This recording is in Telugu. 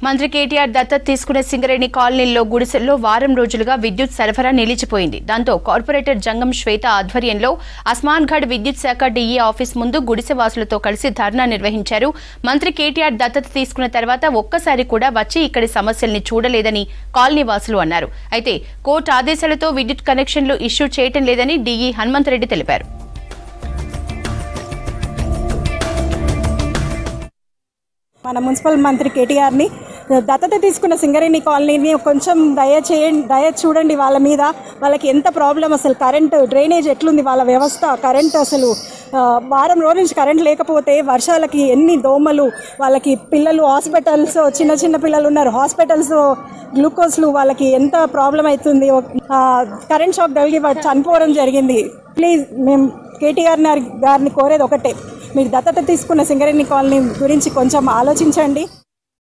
మంత్రి కేటీఆర్ దత్తత తీసుకున్న సింగరేణి కాలనీల్లో గుడిసెల్లో వారం రోజులుగా విద్యుత్ సరఫరా నిలిచిపోయింది దాంతో కార్పొరేటర్ జంగం శ్వేత ఆధ్వర్యంలో అస్మాన్గఢ్ విద్యుత్ శాఖ డీఈ ఆఫీస్ ముందు గుడిసె వాసులతో కలిసి ధర్నా నిర్వహించారు మంత్రి కేటీఆర్ దత్తత తీసుకున్న తర్వాత ఒక్కసారి కూడా వచ్చి ఇక్కడి సమస్యల్ని చూడలేదని కాలనీ వాసులు అన్నారు అయితే కోర్టు ఆదేశాలతో విద్యుత్ కనెక్షన్లు ఇష్యూ చేయటం లేదని డీఈ హనుమంతరెడ్డి తెలిపారు మన మున్సిపల్ మంత్రి కేటీఆర్ని దత్తత తీసుకున్న సింగరేణి కాలనీని కొంచెం దయ చేయండి దయ చూడండి వాళ్ళ మీద వాళ్ళకి ఎంత ప్రాబ్లం అసలు కరెంట్ డ్రైనేజ్ ఎట్లుంది వాళ్ళ వ్యవస్థ కరెంట్ అసలు ఆ, వారం రోజుల నుంచి కరెంట్ లేకపోతే వర్షాలకి ఎన్ని దోమలు వాళ్ళకి పిల్లలు హాస్పిటల్స్ చిన్న చిన్న పిల్లలు ఉన్నారు హాస్పిటల్స్ గ్లూకోజ్లు వాళ్ళకి ఎంత ప్రాబ్లం అవుతుంది ఆ, కరెంట్ షాక్ తగిలి వాళ్ళు చనిపోవడం జరిగింది ప్లీజ్ మేము కేటీఆర్ గారిని కోరేది ఒకటే మీరు దత్తత తీసుకున్న సింగరేణి కాలనీ గురించి కొంచెం ఆలోచించండి